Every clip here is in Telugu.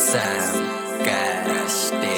Sam Casti.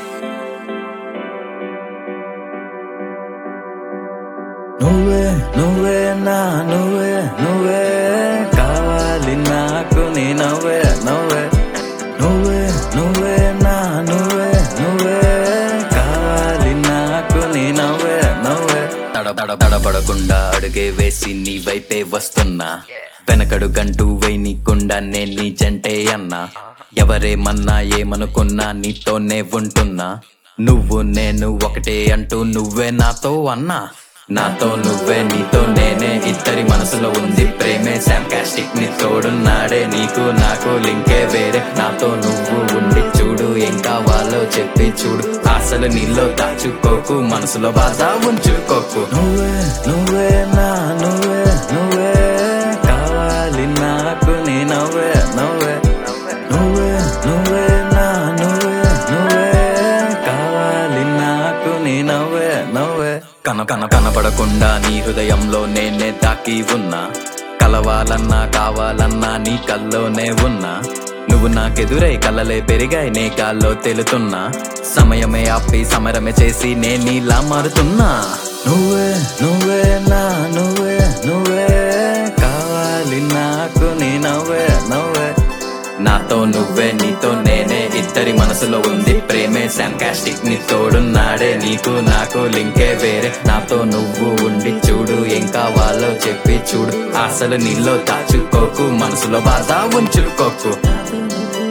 నువ్వే నువ్వే నా నువ్వే నువ్వే కావాలి నాకు నీ నవ్వే నవ్వే నువ్వే నువ్వే నా నువ్వే నువ్వే కావాలి నాకు నీ నవ్వే నవ్వే తడ తడ తడబడకుండా అడుగే వేసి నీ వైపే వస్తున్నా వెనకడు గంటూ వేయనీకుండా నేను నీ జంటే అన్నా ఎవరేమన్నా ఏమనుకున్నా నీతోనే ఉంటున్నా నువ్వు నేను ఒకటే అంటూ నువ్వే నాతో అన్నా నాతో నువ్వే నీతో నేనే ఇద్దరి మనసులో ఉంది ప్రేమే శాంకాస్టిక్ ని తోడున్నాడే నీకు నాకు లింకే వేరే నాతో నువ్వు ఉండి చూడు ఏం కావాలో చెప్పి చూడు అసలు నీలో దాచుకోకు మనసులో బాధ ఉంచుకోకు నువ్వే నువ్వే నా నువ్వే నువ్వే కావాలి నాకు నీ నవ్వే నవ్వే నువ్వే నువ్వే నా నువ్వే నువ్వే కావాలి నాకు నీ నవ్వే నవ్వే కన కన కనపడకుండా నీ హృదయంలో నేనే తాకి ఉన్నా కలవాలన్నా కావాలన్నా నీ కల్లోనే ఉన్నా నువ్వు నాకెదురై కలలే పెరిగాయి నే గాల్లో తెలుతున్నా సమయమే ఆపి సమరమే చేసి నే నీలా మారుతున్నా నువ్వే నువ్వే నా నువ్వే నువ్వే కావాలి నాకు నీ నవ్వే నవ్వే నాతో నువ్వే నీతో నేనే ఇద్దరి మనసులో ఉంది ప్రేమే శాంకాస్టిక్ ని తోడున్నాడే నీకు నాకు లింకే వేరే నాతో నువ్వు ఉండి చూడు ఏం కావాలో చెప్పి చూడు అసలు నీలో దాచుకోకు మనసులో బాధ ఉంచుకోకు